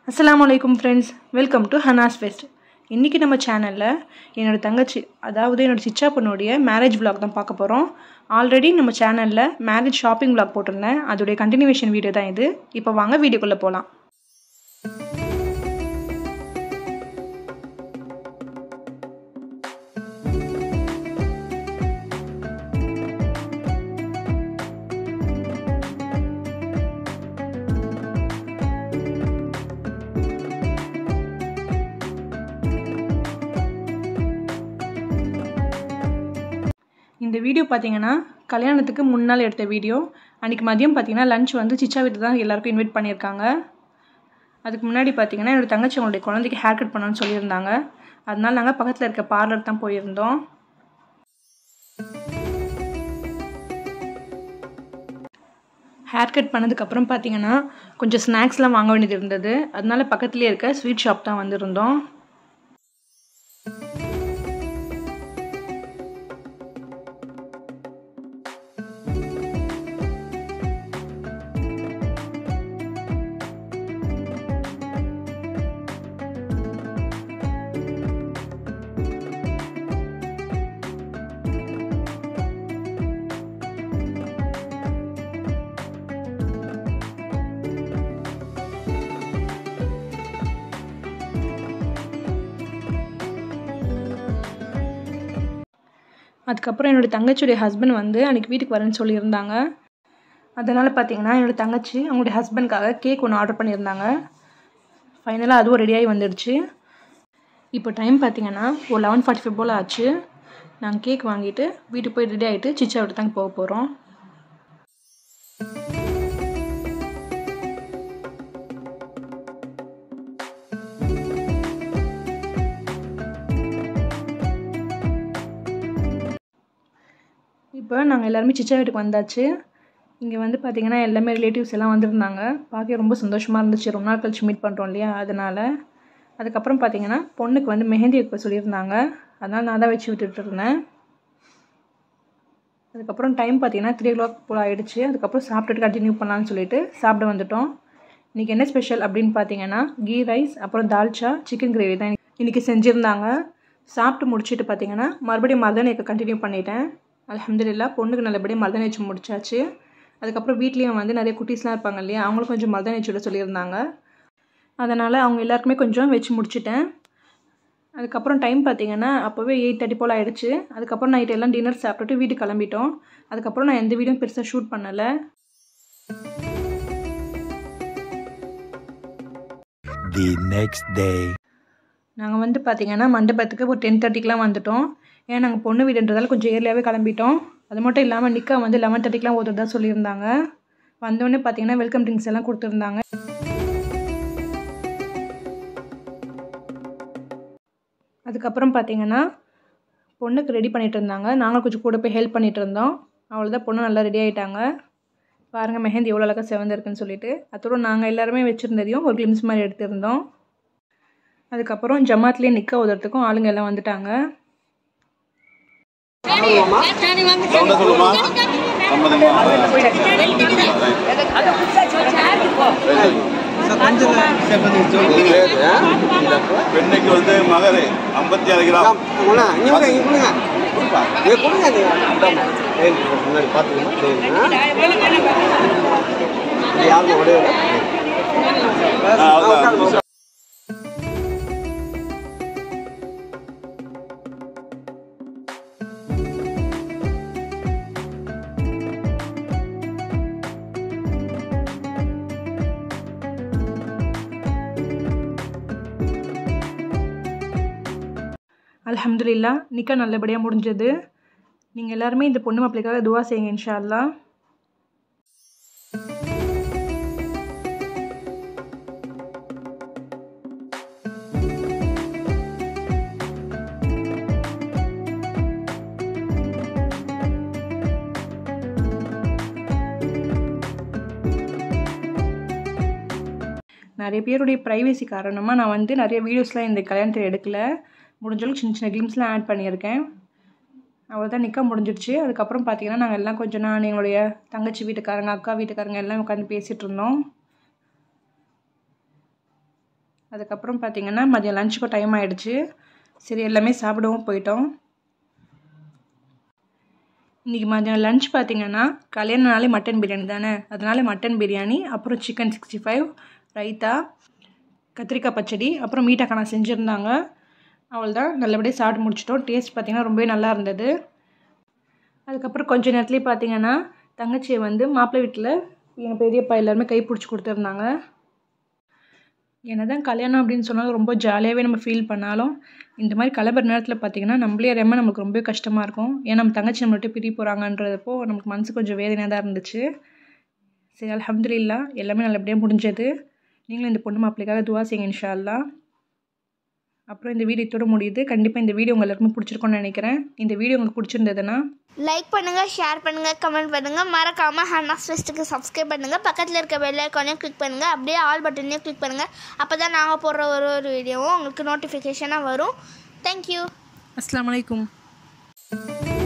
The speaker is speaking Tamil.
அஸ்ஸலாமு அலைக்கும் friends welcome to Hana's fest இன்றைக்கி நம்ம சேனலில் என்னோடய தங்கச்சி அதாவது என்னோடய சிச்சா பொண்ணுடைய மேரேஜ் vlog தான் பார்க்க போகிறோம் ஆல்ரெடி நம்ம சேனலில் மேரேஜ் ஷாப்பிங் vlog போட்டிருந்தேன் அதோடைய கண்டினியூவேஷன் வீடியோ தான் இது இப்போ வாங்க வீடியோக்குள்ளே போகலாம் இந்த வீடியோ பார்த்தீங்கன்னா கல்யாணத்துக்கு முன்னால் எடுத்த வீடியோ அன்றைக்கி மதியம் பார்த்தீங்கன்னா லஞ்ச் வந்து சிச்சா வீட்டு தான் எல்லாருக்கும் இன்வைட் பண்ணியிருக்காங்க அதுக்கு முன்னாடி பார்த்தீங்கன்னா என்னோடய தங்கச்சி அவங்களுடைய குழந்தைக்கு ஹேர் கட் பண்ணணும்னு சொல்லியிருந்தாங்க அதனால நாங்கள் பக்கத்தில் இருக்க பார்லர் தான் போயிருந்தோம் ஹேர் கட் பண்ணதுக்கப்புறம் பார்த்தீங்கன்னா கொஞ்சம் ஸ்நாக்ஸ்லாம் வாங்க வேண்டியது இருந்தது அதனால பக்கத்துலேயே இருக்க ஸ்வீட் ஷாப் தான் வந்திருந்தோம் அதுக்கப்புறம் என்னோடய தங்கச்சியுடைய ஹஸ்பண்ட் வந்து அன்றைக்கி வீட்டுக்கு வரேன்னு சொல்லியிருந்தாங்க அதனால் பார்த்தீங்கன்னா என்னோடய தங்கச்சி அவங்களுடைய ஹஸ்பண்ட்காக கேக் ஒன்று ஆர்டர் பண்ணியிருந்தாங்க ஃபைனலாக அதுவும் ரெடியாகி வந்துடுச்சு இப்போ டைம் பார்த்தீங்கன்னா ஒரு லெவன் ஃபார்ட்டி ஃபைவ் போல் ஆச்சு நாங்கள் கேக் வாங்கிட்டு வீட்டுக்கு போய் ரெடி ஆகிட்டு சிச்சா விட்டு தாங்க போக போகிறோம் இப்போ நாங்கள் எல்லாருமே சிச்சா வீட்டுக்கு வந்தாச்சு இங்கே வந்து பார்த்திங்கன்னா எல்லாமே ரிலேட்டிவ்ஸ் எல்லாம் வந்திருந்தாங்க பார்க்க ரொம்ப சந்தோஷமாக இருந்துச்சு ரொம்ப நாள் கழிச்சு மீட் பண்ணுறோம் இல்லையா அதனால் அதுக்கப்புறம் பார்த்திங்கன்னா பொண்ணுக்கு வந்து மெஹந்தி வைக்க சொல்லியிருந்தாங்க அதனால் நான் தான் வச்சு விட்டுட்டு இருந்தேன் அதுக்கப்புறம் டைம் பார்த்திங்கன்னா த்ரீ ஓ கிளாக் போல் ஆகிடுச்சு அதுக்கப்புறம் சாப்பிட்டுட்டு கண்டினியூ பண்ணலான்னு சொல்லிட்டு சாப்பிட வந்துட்டோம் இன்றைக்கி என்ன ஸ்பெஷல் அப்படின்னு பார்த்தீங்கன்னா கீ ரைஸ் அப்புறம் தால்ச்சா சிக்கன் கிரேவி தான் இன்றைக்கி செஞ்சுருந்தாங்க சாப்பிட்டு முடிச்சுட்டு பார்த்தீங்கன்னா மறுபடியும் மருதானியத்தை கண்டினியூ பண்ணிட்டேன் அலமதுல்லா பொண்ணுக்கு நல்லபடியாக மருதாணி வச்சு முடிச்சாச்சு அதுக்கப்புறம் வீட்லேயும் வந்து நிறைய குட்டீஸ்லாம் இருப்பாங்க இல்லையா அவங்களும் கொஞ்சம் மருதாணி வச்சு விட சொல்லியிருந்தாங்க அதனால் அவங்க எல்லாருக்குமே கொஞ்சம் வச்சு முடிச்சிட்டேன் அதுக்கப்புறம் டைம் பார்த்தீங்கன்னா அப்போவே எயிட் தேர்ட்டி போல் ஆகிடுச்சு அதுக்கப்புறம் நைட் எல்லாம் டின்னர் சாப்பிட்டுட்டு வீட்டுக்கு கிளம்பிட்டோம் அதுக்கப்புறம் நான் எந்த வீடியோ பெருசாக ஷூட் பண்ணலை the next day. நாங்கள் வந்து பார்த்திங்கன்னா மண்டபத்துக்கு ஒரு டென் தேர்ட்டிக்கெலாம் வந்துட்டோம் ஏன்னா நாங்கள் பொண்ணு வீடுன்றதால கொஞ்சம் ஏர்லியாகவே கிளம்பிட்டோம் அது மட்டும் இல்லாமல் நிக்கா வந்து லெவன் தேர்ட்டிக்கெலாம் ஓதுறதா சொல்லியிருந்தாங்க வந்தோடனே பார்த்தீங்கன்னா வெல்கம் ட்ரிங்க்ஸ் எல்லாம் கொடுத்துருந்தாங்க அதுக்கப்புறம் பார்த்தீங்கன்னா பொண்ணுக்கு ரெடி பண்ணிகிட்டு இருந்தாங்க நாங்கள் கொஞ்சம் கூட போய் ஹெல்ப் பண்ணிகிட்டு இருந்தோம் அவ்வளோதான் பொண்ணு நல்லா ரெடி ஆகிட்டாங்க பாருங்கள் மெஹந்தி எவ்வளோ அழகாக செவந்திருக்குன்னு சொல்லிட்டு அதோட நாங்கள் எல்லாருமே வச்சுருந்ததையும் ஒரு கிளிம்ஸ் மாதிரி எடுத்திருந்தோம் அதுக்கப்புறம் ஜமாத்லேயே நிற்க உதறதுக்கும் ஆளுங்க எல்லாம் வந்துட்டாங்க பெண்ணுக்கு வந்து மகரு ஐம்பத்தி ஆறு கிராம் அண்ணா, இங்க வாங்க, இங்க கொடுங்க. இங்க கொடுங்க நீங்க. ஏய், முன்னாடி பாத்துக்கோங்க. சரி, ஆ? இது யாரும்மா உடையவர்? ஆ, அதான். அல்ஹம்துலில்லா நிக்கா நல்லபடியாக முடிஞ்சது நீங்கள் எல்லாருமே இந்த பொண்ணு மாப்பிள்ளைக்காக துவா செய்யுங்க இன்ஷா அல்லாஹ் நிறைய பேருடைய ப்ரைவசி காரணமாக நான் வந்து நிறைய வீடியோஸ்லாம் இந்த கல்யாணத்தில் எடுக்கல முடிஞ்ச அளவுக்கு சின்ன சின்ன கிளிம்ஸ்லாம் ஆட் பண்ணியிருக்கேன் அவ்வளோதான் நிற்க முடிஞ்சிடுச்சு அதுக்கப்புறம் பார்த்தீங்கன்னா நாங்கள் எல்லாம் கொஞ்சம் நான் எங்களுடைய தங்கச்சி வீட்டுக்காரங்க அக்கா வீட்டுக்காரங்க எல்லாம் உட்காந்து பேசிகிட்டு இருந்தோம் அதுக்கப்புறம் பார்த்தீங்கன்னா மதியம் லஞ்சுக்கு டைம் ஆகிடுச்சு சரி எல்லாமே சாப்பிடவும் போயிட்டோம் இன்றைக்கி மதியம் லஞ்ச் பார்த்தீங்கன்னா கல்யாணனாலே மட்டன் பிரியாணி தானே அதனால மட்டன் பிரியாணி அப்புறம் சிக்கன் சிக்ஸ்டி ஃபைவ் ரைத்தா கத்திரிக்காய் பச்சடி அப்புறம் மீட்டாக்கானா செஞ்சுருந்தாங்க அவ்வளோதான் நல்லபடியாக சாப்பிட்டு முடிச்சிட்டோம் டேஸ்ட் பார்த்திங்கன்னா ரொம்பவே நல்லா இருந்தது அதுக்கப்புறம் கொஞ்ச நேரத்துலேயே பார்த்தீங்கன்னா தங்கச்சியை வந்து மாப்பிள்ளை வீட்டில் எங்கள் பெரியப்பா எல்லாருமே கை பிடிச்சி கொடுத்துருந்தாங்க என்னதான் கல்யாணம் அப்படின்னு சொன்னாலும் ரொம்ப ஜாலியாகவே நம்ம ஃபீல் பண்ணாலும் இந்த மாதிரி கிளம்புற நேரத்தில் பார்த்தீங்கன்னா நம்மளே அறியாமல் நமக்கு ரொம்ப கஷ்டமாக இருக்கும் ஏன்னா நம்ம தங்கச்சி நம்மள்ட்ட பிரிய போகிறாங்கன்றப்போ நமக்கு மனசு கொஞ்சம் வேதனையாக தான் இருந்துச்சு சரி அல்ஹம்துலில்லா எல்லாமே நல்லபடியாக முடிஞ்சது நீங்களும் இந்த பொண்ணு மாப்பிள்ளைக்காக துவா செய்யுங்க இன்ஷா அல்லாஹ் அப்புறம் இந்த வீடியோ இதோட முடியுது கண்டிப்பாக இந்த வீடியோ உங்கள் எல்லாருக்குமே பிடிச்சிருக்கோன்னு நினைக்கிறேன் இந்த வீடியோ உங்களுக்கு பிடிச்சிருந்ததுன்னா லைக் பண்ணுங்க ஷேர் பண்ணுங்க கமெண்ட் பண்ணுங்க மறக்காம ஹன்னாஸ் ஃபெஸ்ட்டுக்கு சப்ஸ்கிரைப் பண்ணுங்க பக்கத்தில் இருக்க பெல் ஐக்கானையும் கிளிக் பண்ணுங்க அப்படியே ஆல் பட்டனையும் கிளிக் பண்ணுங்க அப்பதான் நாங்கள் போடுற ஒரு ஒரு வீடியோவும் உங்களுக்கு நோட்டிஃபிகேஷனாக வரும் தேங்க்யூ அஸ்ஸலாமு அலைக்கும்